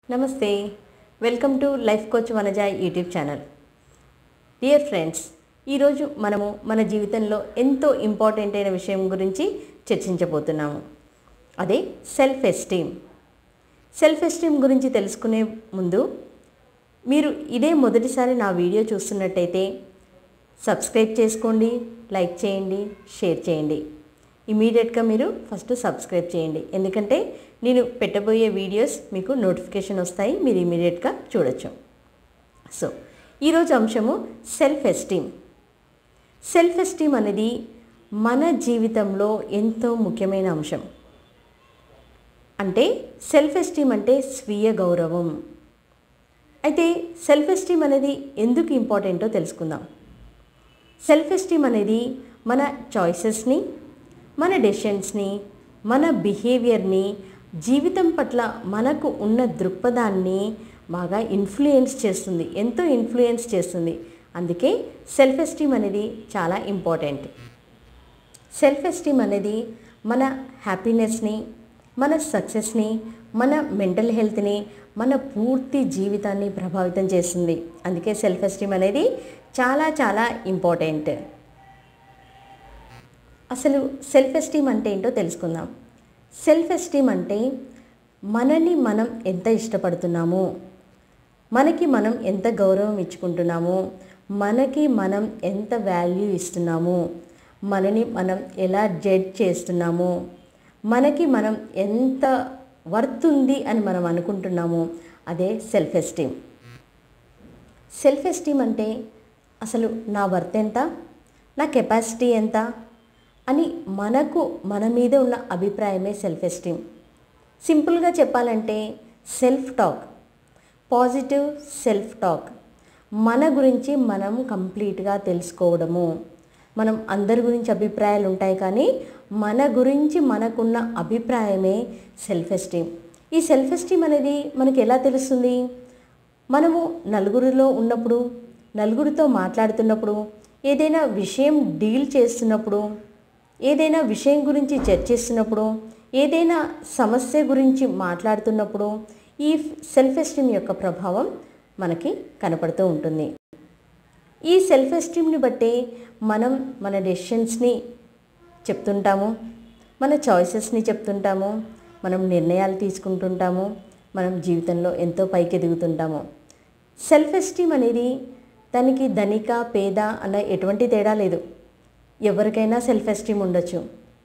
నమస్తే welcome to life coach Vanaja YouTube channel dear friends ఈరోజు మనము మన జీవితంలో ఎంతో ఇంపార్టెంట్ అయిన విషయం గురించి చర్చించబోతున్నాము అదే సెల్ఫ్ ఎస్టీమ్ సెల్ఫ్ ఎస్టీమ్ గురించి తెలుసుకునే ముందు మీరు ఇదే మొదటిసారి నా వీడియో చూస్తున్నట్టయితే సబ్స్క్రైబ్ చేసుకోండి లైక్ చేయండి షేర్ చేయండి ఇమీడియట్గా మీరు ఫస్ట్ సబ్స్క్రైబ్ చేయండి ఎందుకంటే నేను పెట్టబోయే వీడియోస్ మీకు నోటిఫికేషన్ వస్తాయి మీరు ఇమీడియట్గా చూడొచ్చు సో ఈరోజు అంశము సెల్ఫ్ ఎస్టీమ్ సెల్ఫ్ ఎస్టీమ్ అనేది మన జీవితంలో ఎంతో ముఖ్యమైన అంశం అంటే సెల్ఫ్ ఎస్టీమ్ అంటే స్వీయ గౌరవం అయితే సెల్ఫ్ ఎస్టీమ్ అనేది ఎందుకు ఇంపార్టెంటో తెలుసుకుందాం సెల్ఫ్ ఎస్టీమ్ అనేది మన చాయిసెస్ని మన డెసిషన్స్ని మన బిహేవియర్ని జీవితం పట్ల మనకు ఉన్న దృక్పథాన్ని బాగా ఇన్ఫ్లుయెన్స్ చేస్తుంది ఎంతో ఇన్ఫ్లుయెన్స్ చేస్తుంది అందుకే సెల్ఫ్ ఎస్టీమ్ అనేది చాలా ఇంపార్టెంట్ సెల్ఫ్ ఎస్టీమ్ అనేది మన హ్యాపీనెస్ని మన సక్సెస్ని మన మెంటల్ హెల్త్ని మన పూర్తి జీవితాన్ని ప్రభావితం చేస్తుంది అందుకే సెల్ఫ్ ఎస్టీమ్ అనేది చాలా చాలా ఇంపార్టెంట్ అసలు సెల్ఫ్ ఎస్టీమ్ అంటే ఏంటో తెలుసుకుందాం సెల్ఫ్ ఎస్టీమ్ అంటే మనని మనం ఎంత ఇష్టపడుతున్నాము మనకి మనం ఎంత గౌరవం ఇచ్చుకుంటున్నాము మనకి మనం ఎంత వాల్యూ ఇస్తున్నాము మనని మనం ఎలా జడ్జ్ చేస్తున్నాము మనకి మనం ఎంత వర్త్ ఉంది అని మనం అనుకుంటున్నాము అదే సెల్ఫ్ ఎస్టీమ్ సెల్ఫ్ ఎస్టీమ్ అంటే అసలు నా వర్త్ ఎంత నా కెపాసిటీ ఎంత అని మనకు మన మీద ఉన్న అభిప్రాయమే సెల్ఫ్ ఎస్టీమ్ సింపుల్గా చెప్పాలంటే self talk positive self talk మన గురించి మనం కంప్లీట్గా తెలుసుకోవడము మనం అందరి గురించి అభిప్రాయాలు ఉంటాయి కానీ మన గురించి మనకున్న అభిప్రాయమే సెల్ఫ్ ఎస్టీమ్ ఈ సెల్ఫ్ ఎస్టీమ్ అనేది మనకి ఎలా తెలుస్తుంది మనము నలుగురిలో ఉన్నప్పుడు నలుగురితో మాట్లాడుతున్నప్పుడు ఏదైనా విషయం డీల్ చేస్తున్నప్పుడు ఏదైనా విషయం గురించి చర్చిస్తున్నప్పుడు ఏదైనా సమస్య గురించి మాట్లాడుతున్నప్పుడు ఈ సెల్ఫ్ ఎస్టీమ్ యొక్క ప్రభావం మనకి కనపడుతూ ఉంటుంది ఈ సెల్ఫ్ ఎస్టీమ్ని బట్టే మనం మన డెసిషన్స్ని చెప్తుంటాము మన చాయిసెస్ని చెప్తుంటాము మనం నిర్ణయాలు తీసుకుంటుంటాము మనం జీవితంలో ఎంతో పైకి ఎదుగుతుంటాము సెల్ఫ్ ఎస్టీమ్ అనేది దానికి ధనిక పేద అన్న ఎటువంటి తేడా లేదు ఎవరికైనా సెల్ఫ్ ఎస్టీమ్ ఉండొచ్చు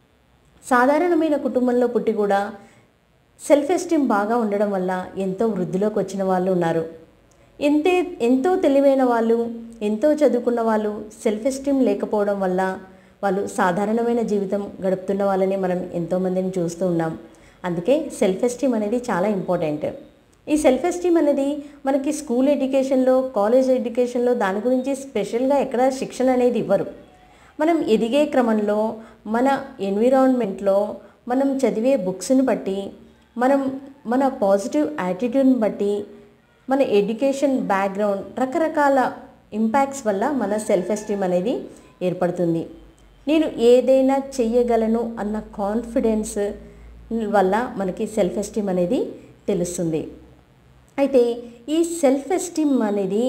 సాధారణమైన కుటుంబంలో పుట్టి కూడా సెల్ఫ్ ఎస్టీమ్ బాగా ఉండడం వల్ల ఎంతో వృద్ధిలోకి వచ్చిన వాళ్ళు ఉన్నారు ఎంతే ఎంతో తెలివైన వాళ్ళు ఎంతో చదువుకున్న వాళ్ళు సెల్ఫ్ ఎస్టీమ్ లేకపోవడం వల్ల వాళ్ళు సాధారణమైన జీవితం గడుపుతున్న వాళ్ళని మనం ఎంతోమందిని చూస్తూ ఉన్నాం అందుకే సెల్ఫ్ ఎస్టీమ్ అనేది చాలా ఇంపార్టెంట్ ఈ సెల్ఫ్ ఎస్టీమ్ అనేది మనకి స్కూల్ ఎడ్యుకేషన్లో కాలేజ్ ఎడ్యుకేషన్లో దాని గురించి స్పెషల్గా ఎక్కడ శిక్షణ అనేది ఇవ్వరు మనం ఎదిగే క్రమంలో మన ఎన్విరాన్మెంట్లో మనం చదివే బుక్స్ని బట్టి మనం మన పాజిటివ్ యాటిట్యూడ్ని బట్టి మన ఎడ్యుకేషన్ బ్యాక్గ్రౌండ్ రకరకాల ఇంపాక్ట్స్ వల్ల మన సెల్ఫ్ ఎస్టీమ్ అనేది ఏర్పడుతుంది నేను ఏదైనా చెయ్యగలను అన్న కాన్ఫిడెన్స్ వల్ల మనకి సెల్ఫ్ ఎస్టీమ్ అనేది తెలుస్తుంది అయితే ఈ సెల్ఫ్ ఎస్టీమ్ అనేది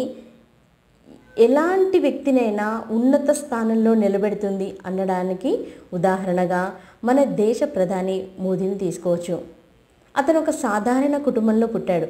ఎలాంటి వ్యక్తినైనా ఉన్నత స్థానంలో నిలబెడుతుంది అనడానికి ఉదాహరణగా మన దేశ ప్రధాని మోదీని తీసుకోవచ్చు అతను ఒక సాధారణ కుటుంబంలో పుట్టాడు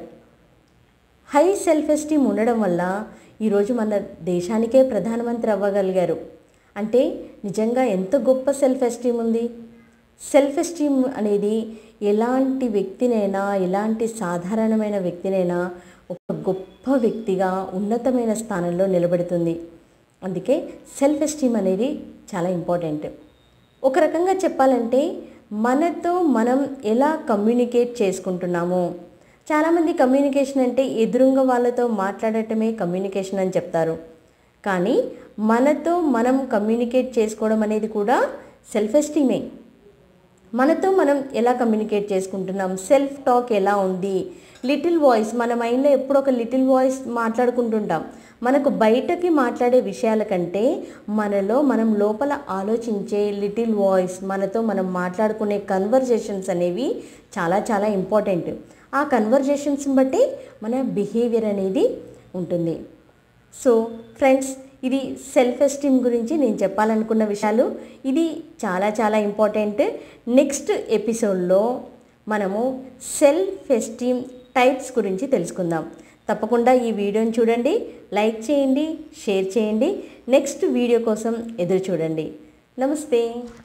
హై సెల్ఫ్ ఎస్టీమ్ ఉండడం వల్ల ఈరోజు మన దేశానికే ప్రధానమంత్రి అవ్వగలిగారు అంటే నిజంగా ఎంత గొప్ప సెల్ఫ్ ఎస్టీమ్ ఉంది సెల్ఫ్ ఎస్టీమ్ అనేది ఎలాంటి వ్యక్తినైనా ఎలాంటి సాధారణమైన వ్యక్తినైనా ఒక గొప్ప వ్యక్తిగా ఉన్నతమైన స్థానంలో నిలబెడుతుంది అందుకే సెల్ఫ్ ఎస్టీమ్ అనేది చాలా ఇంపార్టెంట్ ఒక రకంగా చెప్పాలంటే మనతో మనం ఎలా కమ్యూనికేట్ చేసుకుంటున్నామో చాలామంది కమ్యూనికేషన్ అంటే ఎదురుంగా వాళ్ళతో మాట్లాడటమే కమ్యూనికేషన్ అని చెప్తారు కానీ మనతో మనం కమ్యూనికేట్ చేసుకోవడం అనేది కూడా సెల్ఫ్ ఎస్టీమే మనతో మనం ఎలా కమ్యూనికేట్ చేసుకుంటున్నాం సెల్ఫ్ టాక్ ఎలా ఉంది లిటిల్ వాయిస్ మన మైండ్లో ఎప్పుడు ఒక లిటిల్ వాయిస్ మాట్లాడుకుంటుంటాం మనకు బయటకి మాట్లాడే విషయాల కంటే మనలో మనం లోపల ఆలోచించే లిటిల్ వాయిస్ మనతో మనం మాట్లాడుకునే కన్వర్జేషన్స్ అనేవి చాలా చాలా ఇంపార్టెంట్ ఆ కన్వర్జేషన్స్ని బట్టి మన బిహేవియర్ అనేది ఉంటుంది సో ఫ్రెండ్స్ ఇది సెల్ఫ్ ఎస్టీమ్ గురించి నేను చెప్పాలనుకున్న విషయాలు ఇది చాలా చాలా ఇంపార్టెంట్ నెక్స్ట్ ఎపిసోడ్లో మనము సెల్ఫ్ ఎస్టీమ్ టైప్స్ గురించి తెలుసుకుందాం తప్పకుండా ఈ వీడియోని చూడండి లైక్ చేయండి షేర్ చేయండి నెక్స్ట్ వీడియో కోసం ఎదురు చూడండి నమస్తే